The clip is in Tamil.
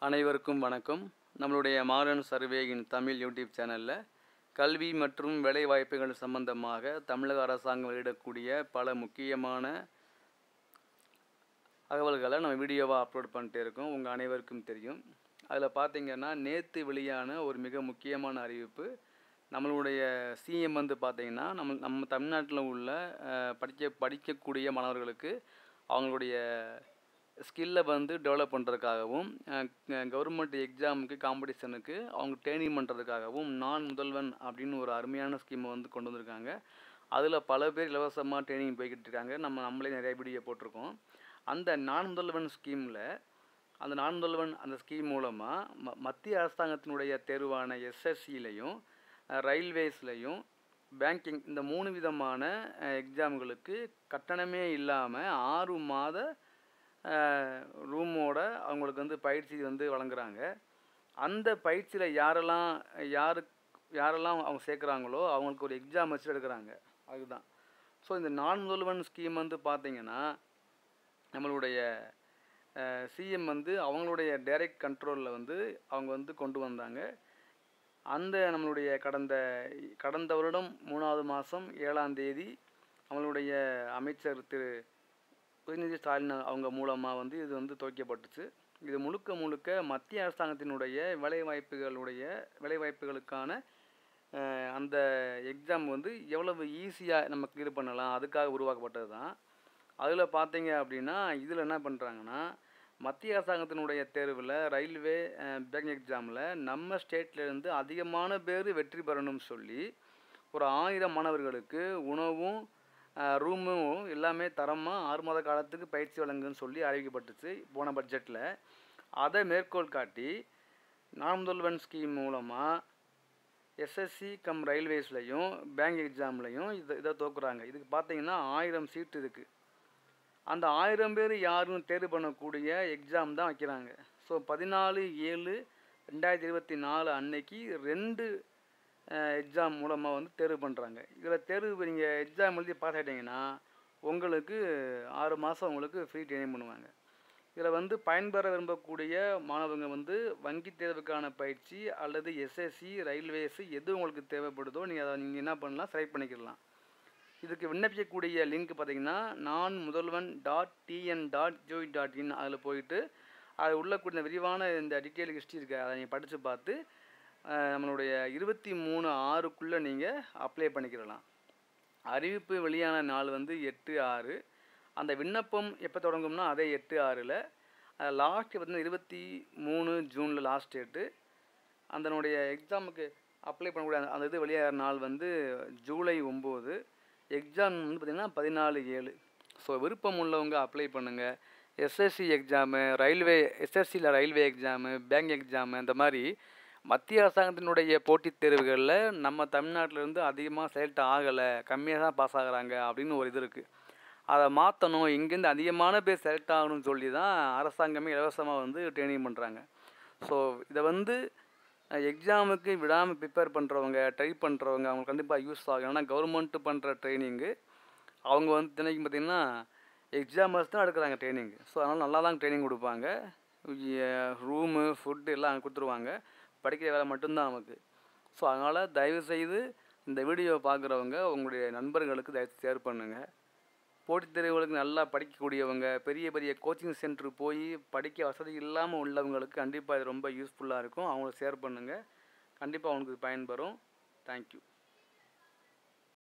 அனைவருக்கும் வணக்கம் நம்மளுடைய மாடர்ன் சர்வேயின் தமிழ் யூடியூப் சேனலில் கல்வி மற்றும் வேலைவாய்ப்புகள் சம்பந்தமாக தமிழக அரசாங்கம் வெளியிடக்கூடிய பல முக்கியமான தகவல்களை நம்ம வீடியோவாக அப்லோட் பண்ணிட்டே இருக்கோம் உங்கள் அனைவருக்கும் தெரியும் அதில் பார்த்தீங்கன்னா நேற்று வெளியான ஒரு மிக முக்கியமான அறிவிப்பு நம்மளுடைய சிஎம் வந்து பார்த்தீங்கன்னா நம்ம நம்ம தமிழ்நாட்டில் உள்ள அஹ், படிக்க படிக்கக்கூடிய மாணவர்களுக்கு அவங்களுடைய ஸ்கில்லை வந்து டெவலப் பண்ணுறதுக்காகவும் கவர்மெண்ட் எக்ஸாமுக்கு காம்படிஷனுக்கு அவங்க ட்ரைனிங் பண்ணுறதுக்காகவும் நான் முதல்வன் அப்படின்னு ஒரு அருமையான ஸ்கீமை வந்து கொண்டு வந்திருக்காங்க அதில் பல பேர் இலவசமாக ட்ரைனிங் போய்கிட்டு இருக்காங்க நம்ம நம்மளே நிறைய வீடியோ போட்டிருக்கோம் அந்த நான் முதல்வன் ஸ்கீமில் அந்த நான் முதல்வன் அந்த ஸ்கீம் மூலமாக ம மத்திய அரசாங்கத்தினுடைய தேர்வான எஸ்எஸ்சிலையும் ரயில்வேஸ்லையும் பேங்கிங் இந்த மூணு விதமான எக்ஸாம்களுக்கு கட்டணமே இல்லாமல் ஆறு மாத ரூமோட அவங்களுக்கு வந்து பயிற்சி வந்து வழங்குறாங்க அந்த பயிற்சியில் யாரெல்லாம் யாரு யாரெல்லாம் அவங்க சேர்க்குறாங்களோ அவங்களுக்கு ஒரு எக்ஸாம் வச்சு எடுக்கிறாங்க அதுதான் ஸோ இந்த நான் முதல்வன் ஸ்கீம் வந்து பார்த்தீங்கன்னா நம்மளுடைய சிஎம் வந்து அவங்களுடைய டைரக்ட் கண்ட்ரோலில் வந்து அவங்க வந்து கொண்டு வந்தாங்க அந்த நம்மளுடைய கடந்த கடந்த வருடம் மூணாவது மாதம் ஏழாம் தேதி நம்மளுடைய அமைச்சர் திரு உதயநிதி ஸ்டாலின் அவங்க மூலமாக வந்து இது வந்து துவைக்கப்பட்டுச்சு இது முழுக்க முழுக்க மத்திய அரசாங்கத்தினுடைய வேலைவாய்ப்புகளுடைய வேலைவாய்ப்புகளுக்கான அஹ், அந்த எக்ஸாம் வந்து எவ்வளவு ஈஸியாக நம்ம கிளியர் பண்ணலாம் அதுக்காக உருவாக்கப்பட்டது தான் அதில் பார்த்தீங்க அப்படின்னா இதில் என்ன பண்ணுறாங்கன்னா மத்திய அரசாங்கத்தினுடைய தேர்வில் ரயில்வே பேங்க் எக்ஸாமில் நம்ம ஸ்டேட்லேருந்து அதிகமான பேர் வெற்றி பெறணும்னு சொல்லி ஒரு ஆயிரம் மாணவர்களுக்கு உணவும் ரூமும் எல்லாமே தரமாக ஆறு மாத காலத்துக்கு பயிற்சி வழங்குன்னு சொல்லி அறிவிக்கப்பட்டுச்சு போன பட்ஜெட்டில் அதை மேற்கோள் காட்டி நான் முதல்வன் ஸ்கீம் மூலமாக எஸ்எஸ்சி கம் ரயில்வேஸ்லையும் பேங்க் எக்ஸாம்லையும் இதை இதை தோக்குறாங்க இதுக்கு பார்த்தீங்கன்னா ஆயிரம் சீட் இருக்குது அந்த ஆயிரம் பேர் யாரும் தேர்வு பண்ணக்கூடிய எக்ஸாம் தான் வைக்கிறாங்க ஸோ பதினாலு ஏழு ரெண்டாயிரத்தி இருபத்தி நாலு அன்னைக்கு ரெண்டு எக்ஸாம் மூலமாக வந்து தேர்வு பண்ணுறாங்க இதில் தேர்வு நீங்கள் எக்ஸாம் எழுதி பாஸ் ஆகிட்டீங்கன்னா உங்களுக்கு ஆறு மாதம் உங்களுக்கு ஃப்ரீ ட்ரைனிங் பண்ணுவாங்க இதில் வந்து பயன்பெற விரும்பக்கூடிய மாணவங்க வந்து வங்கி தேர்வுக்கான பயிற்சி அல்லது எஸ்எஸ்சி ரயில்வேஸு எது உங்களுக்கு தேவைப்படுதோ நீங்கள் அதை நீங்கள் என்ன பண்ணலாம் செலக்ட் பண்ணிக்கிடலாம் இதுக்கு விண்ணப்பிக்கக்கூடிய லிங்க் பார்த்தீங்கன்னா Naan Mudhalvan dot TN dot gov dot in அதில் போயிட்டு அது உள்ளக்கூடிய விரிவான இந்த டீட்டெயில் ஹிஸ்ட்ரி இருக்கு அதை நீங்கள் படித்து பார்த்து அஹ், நம்மளுடைய இருபத்தி மூணு ஆறுக்குள்ளே நீங்கள் அப்ளை பண்ணிக்கிடலாம் அறிவிப்பு வெளியான நாள் வந்து எட்டு ஆறு அந்த விண்ணப்பம் எப்போ தொடங்கும்னா அதே எட்டு ஆறில் லாஸ்ட் பார்த்தீங்கன்னா இருபத்தி மூணு ஜூனில் லாஸ்ட் டேட்டு அதனுடைய எக்ஸாமுக்கு அப்ளை பண்ணக்கூடிய அந்த- அந்த இது வெளியாகிற நாள் வந்து ஜூலை ஒம்பது எக்ஸாம் வந்து பார்த்திங்கன்னா பதினாலு ஏழு ஸோ விருப்பம் உள்ளவங்க அப்ளை பண்ணுங்கள் எஸ்எஸ்சி எக்ஸாமு ரயில்வே எஸ்எஸ்சியில் ரயில்வே எக்ஸாமு பேங்க் எக்ஸாமு அந்த மாதிரி மத்திய அரசாங்கத்தினுடைய போட்டித் தேர்வுகளில் நம்ம தமிழ்நாட்டிலேருந்து அதிகமாக செலக்ட் ஆகலை கம்மியாக தான் பாஸ் ஆகுறாங்க அப்படின்னு ஒரு இது இருக்குது அதை மாற்றணும் இங்கேருந்து அதிகமான பேர் செலக்ட் ஆகணும்னு சொல்லி தான் அரசாங்கமே இலவசமாக வந்து ட்ரைனிங் பண்ணுறாங்க ஸோ இதை வந்து எக்ஸாமுக்கு விடாமல் ப்ரிப்பேர் பண்ணுறவங்க ட்ரை பண்ணுறவங்க அவங்களுக்கு கண்டிப்பாக யூஸ் ஆகும் ஏன்னா கவர்மெண்ட்டு பண்ணுற ட்ரைனிங்கு அவங்க வந்து தினைக்கும் பார்த்திங்கன்னா எக்ஸாமர்ஸ் தான் எடுக்கிறாங்க ட்ரைனிங் ஸோ அதனால் நல்லா தான் ட்ரைனிங் கொடுப்பாங்க ரூமு ஃபுட்டு எல்லாம் அங்க கொடுத்துருவாங்க படிக்கிற வேலை மட்டும்தான் நமக்கு ஸோ அதனால் தயவுசெய்து இந்த வீடியோவை பார்க்குறவங்க உங்களுடைய நண்பர்களுக்கு தயவு ஷேர் பண்ணுங்கள் போட்டித் தேர்வுகளுக்கு நல்லா படிக்கக்கூடியவங்க பெரிய பெரிய கோச்சிங் சென்டர் போய் படிக்க வசதி இல்லாமல் உள்ளவங்களுக்கு கண்டிப்பாக இது ரொம்ப யூஸ்ஃபுல்லாக இருக்கும் அவங்களுக்கு ஷேர் பண்ணுங்கள் கண்டிப்பாக அவங்களுக்கு பயன்பெறும் தேங்க்யூ